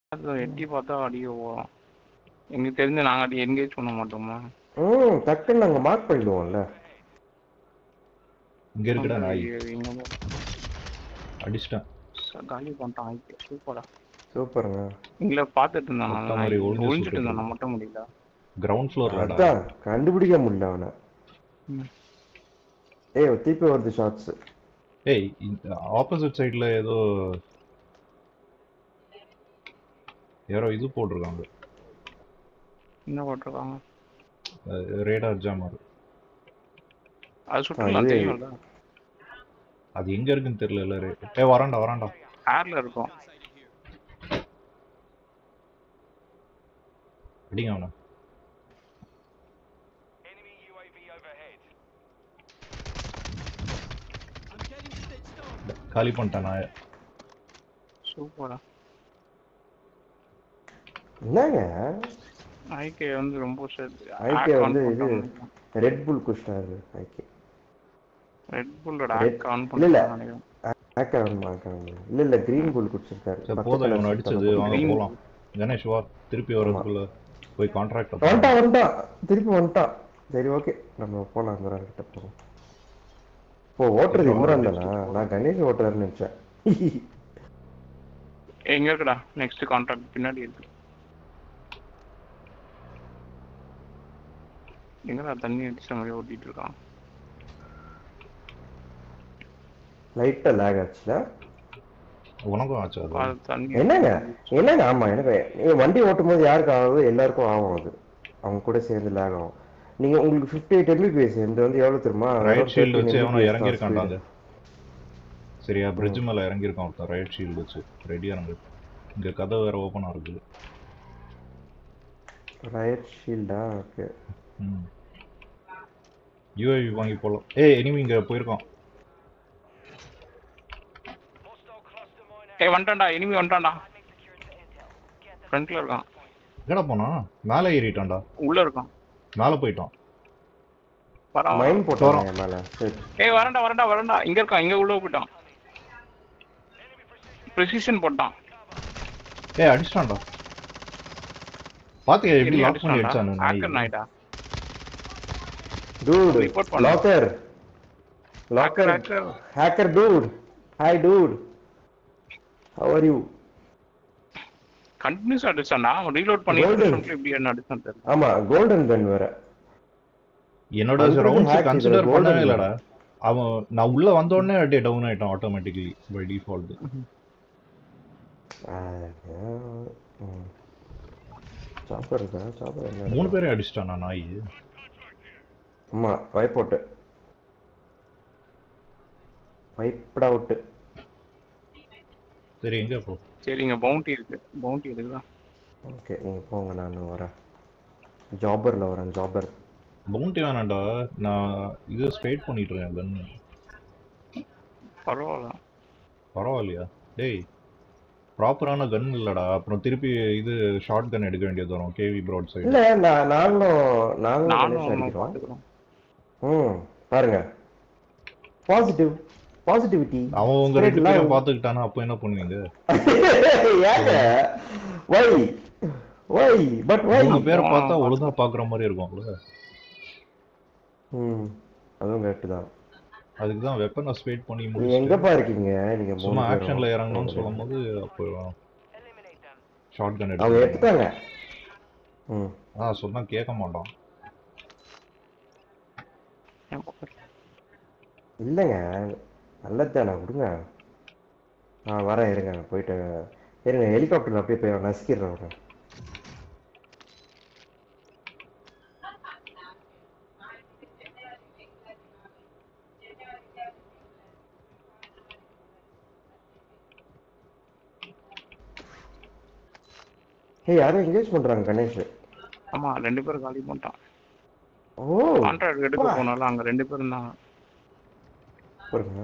அது எட்டி பார்த்தா அடிக்க போகிறோம் எங்களுக்கு தெரிஞ்சு நாங்கள் அடி என்கேஜ் பண்ண மாட்டோமா ம் டக்குன்னு நாங்க மார்க் பண்ணிடுவோம்ல இங்க இருக்குடா நாய் இங்க அடிச்சிட்டேன் ச- காலி பண்ணிட்டான் ஐக்கு சூப்பரா சூப்பருங்க எங்களை பார்த்துட்டு இருந்தான் மொத்த நான் மாதிரி ஒளிஞ்சு ஒளிஞ்சிட்டு சுட்டுட்டு இருந்தான் நான் மட்டும் முடியல கிரவுண்ட் ஃப்ளோர்லடா அதான் கண்டுபிடிக்க முடியல அவனை ம். ஏய் திருப்பி வருது ஷார்ட்ஸ் ஏய் ஆப்போசிட் சைடுல ஏதோ யாரோ இது போட்டிருக்காங்க என்ன போட்டிருக்காங்க ரேடார் ஜாமர் அது சுட்டுலாம் இது- தெரியும்ல அது எங்க இருக்குன்னு தெரியல ஏ வரான்டா வரான்டா ஏர்ல இருக்கும் அடிங்க அவனை காலி பண்ணிட்டேன் நான் சூப்பரா என்னங்க ஐகே வந்து ரொம்ப சேர்த்து IK வந்து இது ரெட் புல் குஷ்டாரு ஓகே ரெட் புல்லோட Red- ஆக் ஆன் இல்ல, இல்ல. பண்ணி நினைக்கிறேன் ஆக்க வேணுமா ஆக்க வேணுமா இல்ல இல்ல கிரீன் புல் குடிச்சிருக்காரு சரி பச்சை போதும் colour இவனை shirt அடிச்சது போட்டு. வாங்க Green. போலாம் கணேஷ் வா திருப்பி வரதுக்குள்ள போய் கான்ட்ராக்ட் வந்துட்டான் வந்துட்டான் திருப்பி வந்துட்டான் சரி ஓகே நம்ம போலாம் இம்ரான் கிட்ட போவோம் ஓ ஓட்டுறது இம்ரான் தானா நான் கணேஷ் ஓட்டுறாருன்னு நினைச்சேன் எங்க இருக்குடா நெக்ஸ்ட் கான்ட்ராக்ட் பின்னாடி இருக்கு எங்கடா தண்ணி அடிச்ச மாதிரி ஓட்டிட்டு இருக்கான் லைட்டா லேக் ஆச்சுல உனக்கும் ஆச்சு அது அது தண்ணி என்னங்க என்னங்க ஆமா எனக்கு நீங்க வண்டி ஓட்டும் போது யாருக்கு ஆகுது எல்லாருக்கும் ஆகும் அது அவங்க கூட சேர்ந்து லேக் ஆகும் நீங்க உங்களுக்கு ஃபிஃப்டி எயிட் எம்பிபிஎஸ் இந்த வந்து எவ்வளவு தெரியுமா ரைட் ஷீல்டு வச்சு அவனை 13 இறங்கி MBPS தான் இருக்கான்டாங்க சரியா பிரிட்ஜ் மேல இறங்கி இருக்கான் ஒருத்தன் ரைட் ஷீல்டு வச்சு ரெடியா இறங்கு இங்க கதை வேற ஓபனா இருக்குது speed. ரைட் ஷீல்டா ஓகே ம் யூஏவி வாங்கி போலாம் ஏய் இனிமே இங்க போயிருக்கான் ஏய் வந்துட்டான்டா இனிமே வந்துட்டான்டா ஃப்ரண்ட்ல இருக்கான் எங்கடா போனா மேலே ஏறிட்டான்டா உள்ள இருக்கான் மேலே போயிட்டான் வரான் மைண்ட் போட்டாங்க என் மேல சரி ஏய் வரண்டா வரண்டா வரண்டா இங்க இருக்கான் இங்க உள்ள போயிட்டான் ப்ரெசிஷன் போட்டான் ஏய் அடிச்சிட்டான்டா பாத்தியா எப்படி என்னைய லாக் பண்ணி அடிச்சிட்டான்டா அடிச்சானு ஹேக்கர் நாய் நாயிடா டூட் Report பண்ணு. Locker locker hacker. Hacker dude hi dude how are you continuous அடிச்சான்டா அவன் ரீலோட் பண்ணி Golden. சொல்லிட்டு இப்படி என்ன அடிச்சான் தெரியல ஆமா கோல்டன் கன் வேற என்னோட அது ரவுண்ட்ஸ் hack கன்சிடர் இது, பண்ணவே golden இல்லடா அவன் நான் உள்ள வந்த உடனே அப்படியே டவுன் ஆயிட்டான் ஆட்டோமேட்டிக்கலி பை டிஃபால்ட் சாப்பர் இருக்கா சாப்பர் என்ன மூணு பேரையும் அடிச்சிட்டானா நாய் ஆமா வைப் அவுட் வைப்ட் அவுட் சரி எங்க போ சரி இங்க பவுண்டி இருக்கு பவுண்டி இருக்குதா ஓகே நீங்க போங்க நான் வரேன் ஜாபர்ல வரேன் ஜாபர் பவுண்டி வேணாம்டா நான் இது ஸ்ட்ரைட் பண்ணிட்டு இருக்கேன் கன்னு பரவாயில்ல பரவாயில்லையா டேய் ப்ராப்பரான கன் இல்லடா அப்புறம் திருப்பி இது ஷார்ட் கன் எடுக்க வேண்டியது வரும் கேவி ப்ராட் சைடு இல்ல நான் நாங்களும் நாங்களும் நானும் கணேஷ் அவனும் அடிக்கிறோம் பாத்துக்கிறோம் ம் பாருங்க பாசிட்டிவ் பாசிட்டிவிட்டி அவன் உங்க ரெண்டு பேரும் பாத்துக்கிட்டானா அப்போ என்ன பண்ணுவீங்க ஏங்க வை வை பட் வை மூணு பேரை பார்த்தா ஒழுங்கா பாக்குற மாதிரி இருக்கும்ல ம் அதுவும் கரெக்ட் தான் அதுக்கு தான் வெப்பனை ஸ்பேட் பண்ணி நீங்க முடிச்சு எங்கப்பா இருக்கீங்க நீங்க மூணு சும்மா பேரும்? ஆக்ஷன்ல இறங்கணும்னு சொல்லும்போது அப்போ ஷார்ட் கன் அவங்க எடுத்து எடுத்துட்டாங்க ம் ஆ சொன்னா கேட்க மாட்டான் என் பக்கத்துல. இல்லைங்க நல்லதுதானே விடுங்க ஆ வரேன் இருங்க போயிட்டு இருங்க ஹெலிகாப்டர்ல அப்படியே போய் நசுக்கிடுறேன் அவனை. ஏய் யாரும் என்கேஜ் பண்றாங்க கணேஷ் ஆமா ரெண்டு பேரும் காலி பண்ணிட்டான் ஓ கான்ட்ராக்ட் எடுக்க அப்பா. போனாலும் அங்க ரெண்டு பேரும் தான் பாருங்க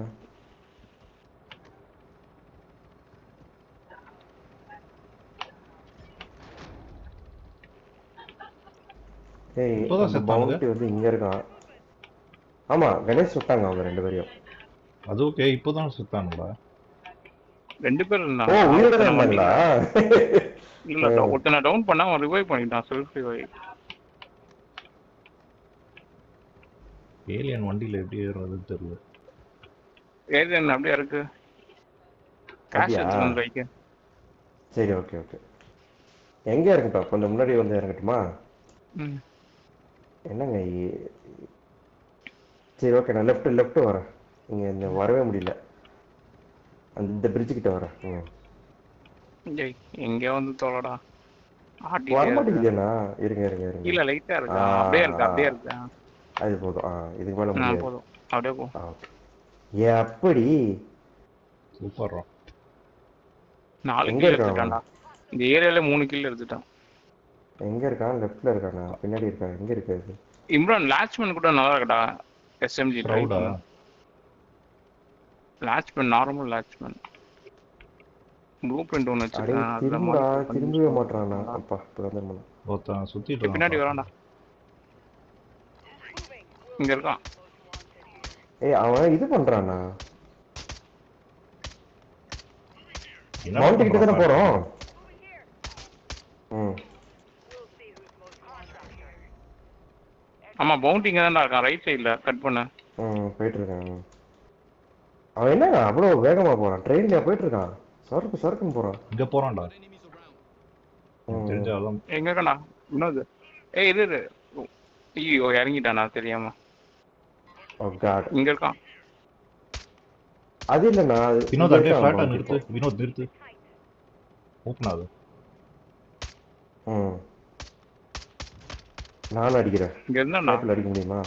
ஏய் இப்போதான் அந்த செத்தானுங்க? bounty வந்து இங்க இருக்கான் ஆமா கணேஷ் சுட்டாங்க அவங்க ரெண்டு பேரையும் அது ஓகே இப்போதான் சுத்தானுங்களா ரெண்டு பேரும் ஓ இருந்தாங்க உயிரோட நம்ம இருந்தாங்களா இல்ல இல்ல ஒருத்தனை டவுன் பண்ணா அவன் ரிவைவ் பண்ணிட்டான் செல்ஃப் ரிவைவ் ஏலியன் வண்டியில எப்படி ஏறுறதுன்னு தெரியல ஏஜென்ட் அப்படியே இருக்கு கேஷ் அப்படியா? எடுத்து வந்து வைக்க சரி ஓகே ஓகே எங்க இறங்கட்டா கொஞ்சம் முன்னாடி வந்து இறங்கட்டுமா ம் என்னங்க இ- சரி ஓகே நான் லெஃப்ட் லெஃப்ட் வரேன் இங்க இந்த வரவே முடியல அந்த இந்த பிரிட்ஜ் கிட்ட வரேன் ம். டேய் எங்க வந்து தோலடா ஆட்டிட்டே வர இருக்கு. மாட்டேங்குதுண்ணா இருங்க இருங்க இருங்க கீழ லைட்டா இருக்கு ஆ, அப்படியே இருக்கு அப்படியே இருக்கு ஆ, அது போதும் ஆ இதுக்கு மேல ஆ, முடியாது போதும் அப்படியே போ ஆ, okay. எப்படி சூப்பர்ரா நாலு எங்க கில் இருக்கான் எடுத்துட்டான்டா இந்த ஏரியால மூணு கில் எடுத்துட்டான் எங்க இருக்கான் லெஃப்ட்ல இருக்கானா பின்னாடி இருக்கான் எங்க இருக்காது இம்ரான் லாட்ச்மேன் கூட நல்லா இருக்கடா எஸ்எம்ஜி ப்ரௌடா லாட்ச்மேன் நார்மல் லாட்ச்மேன் ப்ளூ பிரிண்ட் ஒன்று அடே வச்சிருக்கேன் அதுல திரும்புடா modify பண்ணி திரும்பவே மாட்டானா அப்பா இப்ப வந்துருமா ஒருத்தன் சுத்திட்டு பின்னாடி இருக்கான் வரான்டா இங்க இருக்கான் ஏய் அவன் இது பண்றானா என்ன மவுண்ட் கிட்ட தானே பண்றான் போறோம் ம் ஆமா பவுண்டிங்க தான் இருக்கான் ரைட் சைடுல கட் பண்ண ம் போயிட்டு இருக்கான் ம். அவன் என்ன அவ்வளவு வேகமா போறான் ட்ரெயின்ல போயிட்டு இருக்கான் சறுக்கு சறுக்குன்னு போறான் இங்க போறான்டா ம். தெரிஞ்ச அதான் எங்க இருக்கான்டா இன்னொரு ஏய் இது இரு. ஐயோ இறங்கிட்டானா தெரியாம ஓ காட் இங்க இருக்கான் அது இல்லண்ணா அது வினோத் இங்க அப்படியே இருக்கான் ஃபிளாட்டா bounty நிறுத்து இப்போ. வினோத் நிறுத்து ஓப்பன் ஆகுது ம் நானும் அடிக்கிறேன் இங்க இருந்தா ஸ்னைப்பர்ல அடிக்க முடியுமா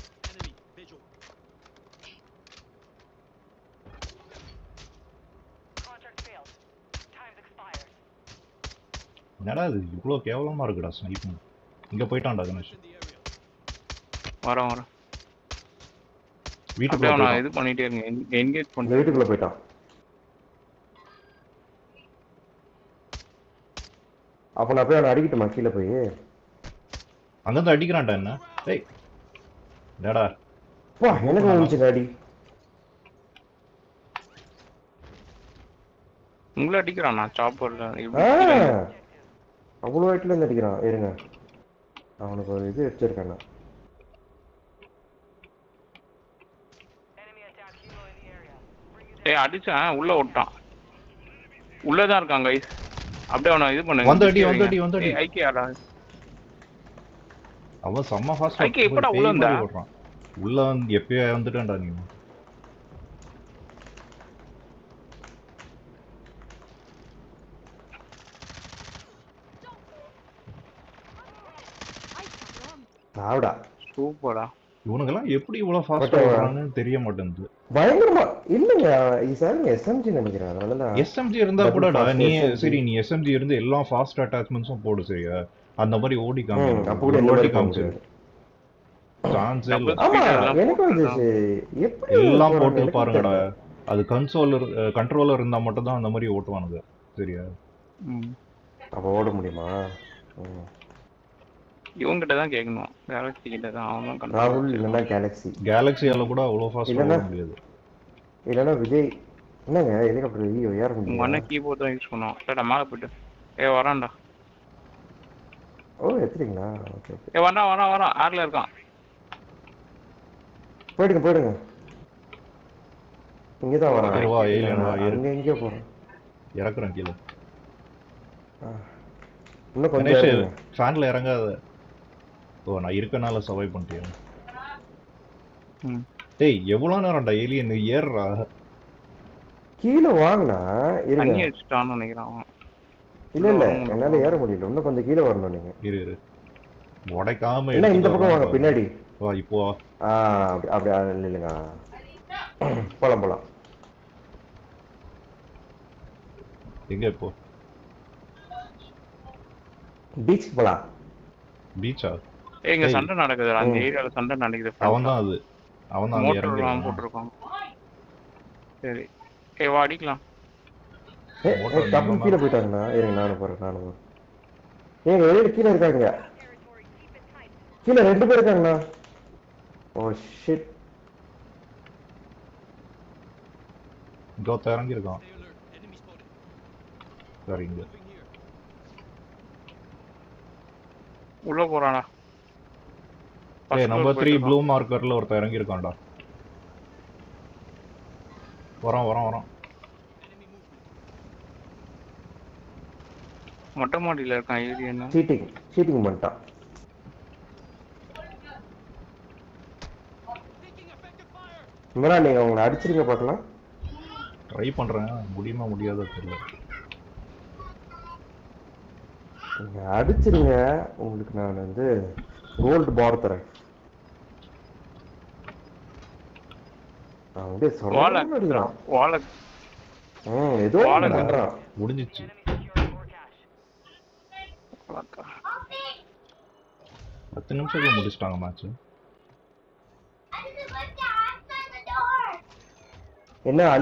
என்னடா இது இவ்வளவு கேவலமா இருக்குடா ஸ்னைப்பிங் இங்க போயிட்டான்டா கணேஷ் வரேன் வரேன் வீட்டுக்குள்ள அப்படியே நான் போயிட்டான். இது பண்ணிட்டே இருங்க என்கேஜ் இந்த பண்ணி வீட்டுக்குள்ள போயிட்டான் அப்ப நான் போய் அவனை அடிக்கட்டுமா கீழே போய் அங்கிருந்து அடிக்கிறான்டா என்ன டேய் என்னடா வா எனக்கு வந்துச்சு அடி உங்களை அடிக்கிறான் நான் சாப்பர்ல ஆ அவ்வளோ ஹைட்ல இருந்து அடிக்கிறான் இருங்க அவனுக்கு ஒரு இது வச்சிருக்கேன் நான் ஏய் அடிச்சான் உள்ள விட்டான் உள்ளதான் இருக்கான் கைஸ் அப்படியே அவனை இது பண்ணுங்க வந்து அடி, வந்து அடி, வந்து அடி. ஐக்கியாடா அவன் செம்ம ஃபாஸ்ட் ஐக்கே, எப்படா உள்ள வந்த? ஓடுறான் உள்ள வந்து எப்பயோ வந்துட்டான்டா நீ சாவிடா சூப்பரா இவனுங்கெல்லாம் எப்படி இவ்வளவு ஃபாஸ்டா But, uh, ஓடுறாங்கன்னு தெரிய மாட்டேங்குது பயங்கரமா இல்லைங்க சார் எஸ்எம்ஜி நினைக்கிறேன் அதனாலதான் எஸ்எம்ஜி இருந்தா Double கூடடா fast நீ SMG. சரி நீ எஸ்எம்ஜி இருந்து எல்லா ஃபாஸ்ட் அட்டாச்மெண்ட்ஸும் போடு சரியா அந்த மாதிரி ஓடி ம், அப்ப கூட காமி இந்த ஓடி மாதிரி காமிச்சு காமிச்சு சான்ஸே இல்ல Double ஆமா Speed எல்லாம் எனக்கு போட்டு வந்துச்சு எப்படி எல்லாம் போறாங்க போட்டு எனக்கு பாருங்கடா தெரியல. அது கன்சோலர் கண்ட்ரோலர் இருந்தா மட்டும் தான் அந்த மாதிரி ஓட்டுவானுங்க சரியா ம். அப்ப ஓட முடியுமா ம். இவங்கிட்ட தான் கேட்கணும் கேலக்ஸி கிட்ட தான் அவன் தான் ராகுல் கண்ட்ரோல் இல்லைன்னா கேலக்ஸி கேலக்ஸியால கூட அவ்வளவு ஃபாஸ்டா இல்லைன்னா- ஓட முடியாது இல்லைன்னா விஜய் என்னங்க ஹெலிகாப்டர் ஐயோ ஏற உங்க முடியும் அண்ணன் கீபோர்ட் தான் யூஸ் பண்ணுவான் சரிடா மேலே போயிட்டு ஏ வரான்டா ஓ எடுத்துறீங்களா ஓகே ஓகே ஏ வரான் வரான் வரான் ஆர்ல இருக்கான் போயிடுங்க போயிடுங்க இங்கதான் வரான் சரி, வா, alien வா, ஏறு. அங்க எங்கேயோ போறேன் இறக்குறேன் கீழே இன்னும் கொஞ்சம் கணேஷ் இறங்குங்க. ஃபேன்ல இறங்காத ஓ நான் இருக்கனால சர்வை பண்ணிட்டேன் ம். டேய் எவ்வளவு நேரம்டா ஏலியன் ஏறுறா கீழே வாங்கினா இருங்க தண்ணி வச்சுட்டான்னு நினைக்கிறான் அவன் இல்ல இல்ல என்னால ஏற முடியல இன்னும் கொஞ்சம் கீழே வரணும் நீங்க இரு இரு உடைக்காம என்ன இந்த எடுத்துட்டு பக்கம் வாங்க வரான் பின்னாடி வா இப்போ வா. ஆ அப்படி அப்படி ஆ, இல்ல, இல்லைங்க போலாம் போலாம் எங்க இப்போ பீச்சுக்கு போலாம் பீச்சா ஏய் இங்க ஏய். சண்டை நடக்குதுடா அந்த ம். ஏரியால சண்டை நடக்குது அவன் தான் அது அவன் தான் அங்க மோட்டர் எல்லாம் இறங்கி போட்டிருக்கான் சரி ஏய் வா அடிக்கலாம் ஏ மோட்டார் ஏ, டப்பு நீளமா- கீழே போயிட்டாங்கண்ணா இருங்க நானும் போறேன் நானும் போறேன் ஏங்க வெளியில கீழே இருக்காங்க கீழே ரெண்டு பேர் இருக்காங்கண்ணா ஓ ஷிட் இங்க ஒருத்தன் இறங்கி இருக்கான் சரி இங்க உள்ள போறானா ஏய் First நம்பர் floor த்ரீ போயிட்டு ப்ளூ மார்க்கர்ல ஒருத்தன் இறங்கியிருக்கான்டா வரான் வரான் வரான் மொட்டை மாடியில இருக்கான் ஏறி என்ன சீட்டிங் சீட்டிங் பண்ணிட்டான் இமரா நீங்க அவங்களை அடிச்சிருங்க பார்க்கலாம் ட்ரை பண்றேன் முடியுமா முடியாதோ தெரியல நீங்க அடிச்சிருங்க உங்களுக்கு நான் வந்து கோல்டு பார் தரேன் அவன் அப்படியே வாழை சொல்ல அடிக்கிறான் வாழை ம் ஏதோ வாழை ஒண்ணு பண்றான் முடிஞ்சிச்சு வாழைக்கா. பத்து நிமிஷத்துல முடிச்சிட்டாங்க மேட்ச் என்ன